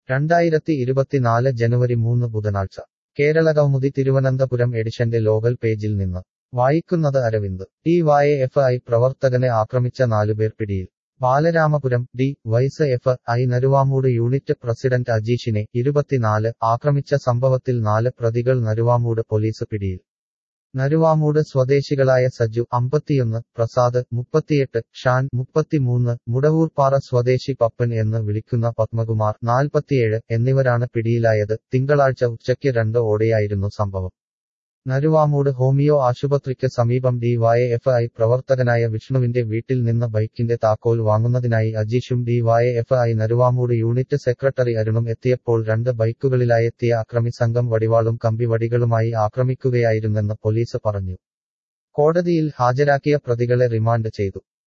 രണ്ടായിരത്തി ഇരുപത്തിനാല് ജനുവരി മൂന്ന് ബുധനാഴ്ച കേരളകൗമുദി തിരുവനന്തപുരം എഡിഷന്റെ ലോകൽ പേജിൽ നിന്ന് വായിക്കുന്നത് Aravind D Y F I പ്രവർത്തകനെ ആക്രമിച്ച നാലുപേർ പിടിയിൽ Balaramapuram D Y F I Naruvamoodu unit president അജീഷിനെ ഇരുപത്തിനാല് ആക്രമിച്ച സംഭവത്തിൽ നാല് പ്രതികൾ നരുവാമൂട് പോലീസ് പിടിയിൽ നരുവാമൂട് സ്വദേശികളായ സജ്ജു അമ്പത്തിയൊന്ന് പ്രസാദ് മുപ്പത്തിയെട്ട് ഷാൻ മുപ്പത്തിമൂന്ന് മുടവൂർപ്പാറ സ്വദേശി പപ്പൻ എന്ന് വിളിക്കുന്ന പത്മകുമാർ നാൽപ്പത്തിയേഴ് എന്നിവരാണ് പിടിയിലായത് തിങ്കളാഴ്ച ഉച്ചയ്ക്ക് രണ്ട് ഓടെയായിരുന്നു സംഭവം നരുവാമൂട് ഹോമിയോ ആശുപത്രിക്ക് സമീപം ഡി വൈ എഫ് ഐ പ്രവർത്തകനായ വിഷ്ണുവിന്റെ വീട്ടിൽ നിന്ന് ബൈക്കിന്റെ താക്കോൽ വാങ്ങുന്നതിനായി അജീഷും D Y F I Naruvamoodu unit secretary അരുണും എത്തിയപ്പോൾ രണ്ട് ബൈക്കുകളിലായെത്തിയ അക്രമി സംഘം വടിവാളും കമ്പിവടികളുമായി ആക്രമിക്കുകയായിരുന്നെന്ന് പോലീസ് പറഞ്ഞു കോടതിയിൽ ഹാജരാക്കിയ പ്രതികളെ റിമാൻഡ് ചെയ്തു